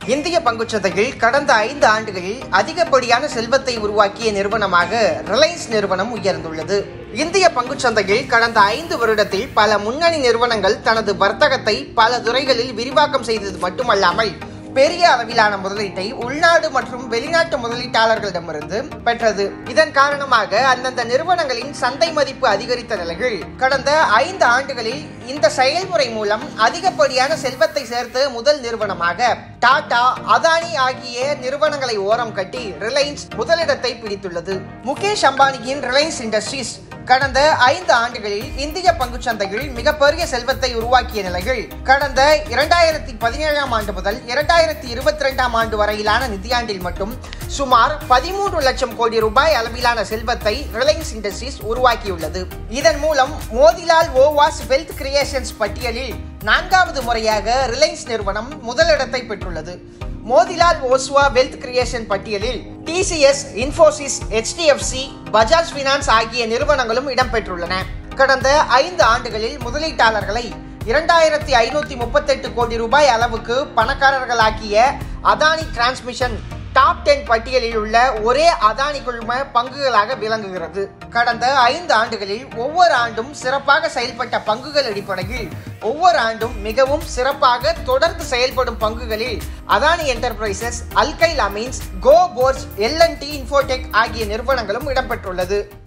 இந்திய பங்குச்சந்தையில் கடந்த ஐந்து ஆண்டுகளில் அதிகப்படியான செல்வத்தை உருவாக்கிய நிறுவனமாக ரிலையன்ஸ் நிறுவனம் உயர்ந்துள்ளது இந்திய பங்குச்சந்தையில் கடந்த ஐந்து வருடத்தில் பல முன்னணி நிறுவனங்கள் தனது வர்த்தகத்தை பல துறைகளில் விரிவாக்கம் செய்தது மட்டுமல்லாமல் பெரிய அளவிலான முதலீட்டை உள்நாடு மற்றும் வெளிநாட்டு முதலீட்டாளர்களிடமிருந்து பெற்றது இதன் காரணமாக அந்தந்த நிறுவனங்களின் சந்தை மதிப்பு அதிகரித்த நிலையில் கடந்த ஐந்து ஆண்டுகளில் இந்த செயல்முறை மூலம் அதிகப்படியான செல்வத்தை சேர்த்த முதல் நிறுவனமாக டாடா அதானி ஆகிய நிறுவனங்களை ஓரம் கட்டி ரிலையன்ஸ் முதலிடத்தை பிடித்துள்ளது முகேஷ் அம்பானியின் ரிலையன்ஸ் இண்டஸ்ட்ரீஸ் கடந்த ஐந்து ஆண்டுகளில் இந்திய பங்குச்சந்தையில் மிகப்பெரிய செல்வத்தை உருவாக்கிய நிலையில் கடந்த இரண்டாயிரத்தி பதினேழாம் ஆண்டு முதல் இரண்டாயிரத்தி இருபத்தி ரெண்டாம் ஆண்டு வரையிலான நிதியாண்டில் மட்டும் சுமார் பதிமூன்று லட்சம் கோடி ரூபாய் அளவிலான செல்வத்தை ரிலையன்ஸ் இண்டஸ்ட்ரீஸ் உருவாக்கியுள்ளது இதன் மூலம் மோதிலால் ஓவாஸ் வெல்த் கிரியேஷன்ஸ் பட்டியலில் நான்காவது முறையாக ரிலையன்ஸ் நிறுவனம் முதலிடத்தை பெற்றுள்ளது மோதிலால் ஓஸ்வா வெல்த் கிரியேஷன் பட்டியலில் TCS Infosys HDFC Bajaj finance ஆகிய நிறுவனங்களும் இடம்பெற்றுள்ளன கடந்த ஐந்து ஆண்டுகளில் முதலீட்டாளர்களை இரண்டாயிரத்தி ஐநூத்தி முப்பத்தெட்டு கோடி ரூபாய் அளவுக்கு பணக்காரர்களாக்கிய அதானி டிரான்ஸ்மிஷன் டாப் டென் பட்டியலில் உள்ள ஒரே அதானி குழும பங்குகளாக விளங்குகிறது கடந்த ஐந்து ஆண்டுகளில் ஒவ்வொரு ஆண்டும் சிறப்பாக செயல்பட்ட பங்குகள் அடிப்படையில் ஒவ்வொரு ஆண்டும் மிகவும் சிறப்பாக தொடர்ந்து செயல்படும் பங்குகளில் Adani enterprises alkyl amines Coforge L and T infotech ஆகிய நிறுவனங்களும் இடம்பெற்றுள்ளது